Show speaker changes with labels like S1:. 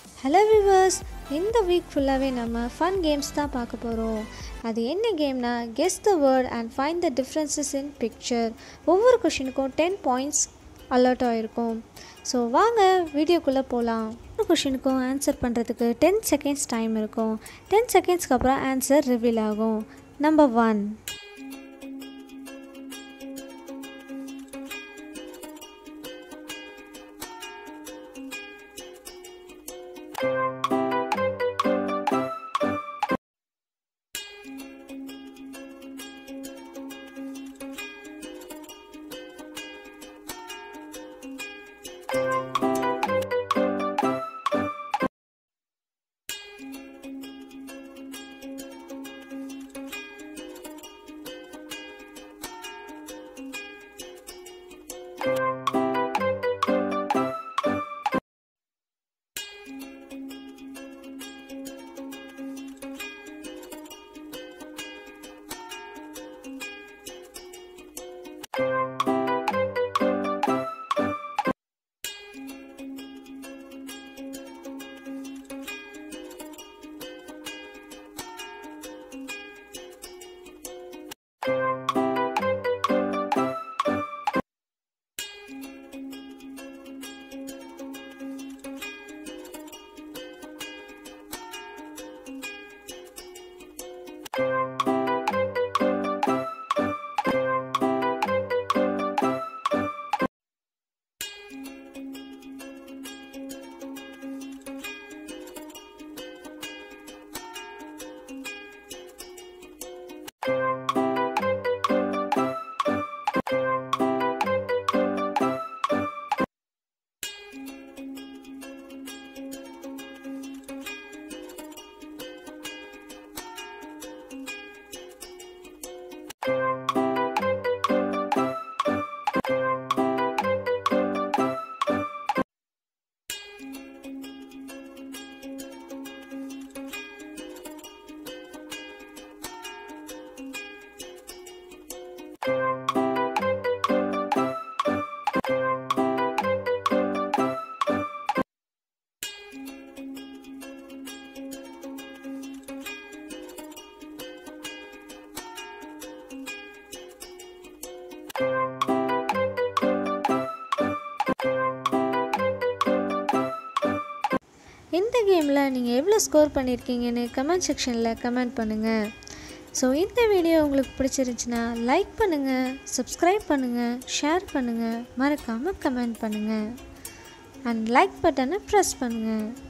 S1: hello viewers இந்த week ஃபுல்லாகவே நம்ம ஃபன் கேம்ஸ் தான் பார்க்க போகிறோம் அது என்ன கேம்னா guess the word and find the differences in picture ஒவ்வொரு கொஷினுக்கும் டென் பாயிண்ட்ஸ் அலர்ட் ஆகிருக்கும் ஸோ வாங்க வீடியோக்குள்ளே போகலாம் ஒவ்வொரு கொஷினுக்கும் ஆன்சர் பண்ணுறதுக்கு டென் செகண்ட்ஸ் டைம் இருக்கும் டென் செகண்ட்ஸ்க்கு அப்புறம் ஆன்சர் ரிவீல் ஆகும் நம்பர் ஒன் இந்த கேமில் நீங்கள் எவ்வளோ ஸ்கோர் பண்ணியிருக்கீங்கன்னு கமெண்ட் செக்ஷனில் கமெண்ட் பண்ணுங்கள் ஸோ இந்த வீடியோ உங்களுக்கு பிடிச்சிருந்துச்சுன்னா லைக் பண்ணுங்கள் சப்ஸ்கிரைப் பண்ணுங்கள் ஷேர் பண்ணுங்கள் மறக்காமல் கமெண்ட் பண்ணுங்கள் அண்ட் லைக் பட்டனை ப்ரெஸ் பண்ணுங்கள்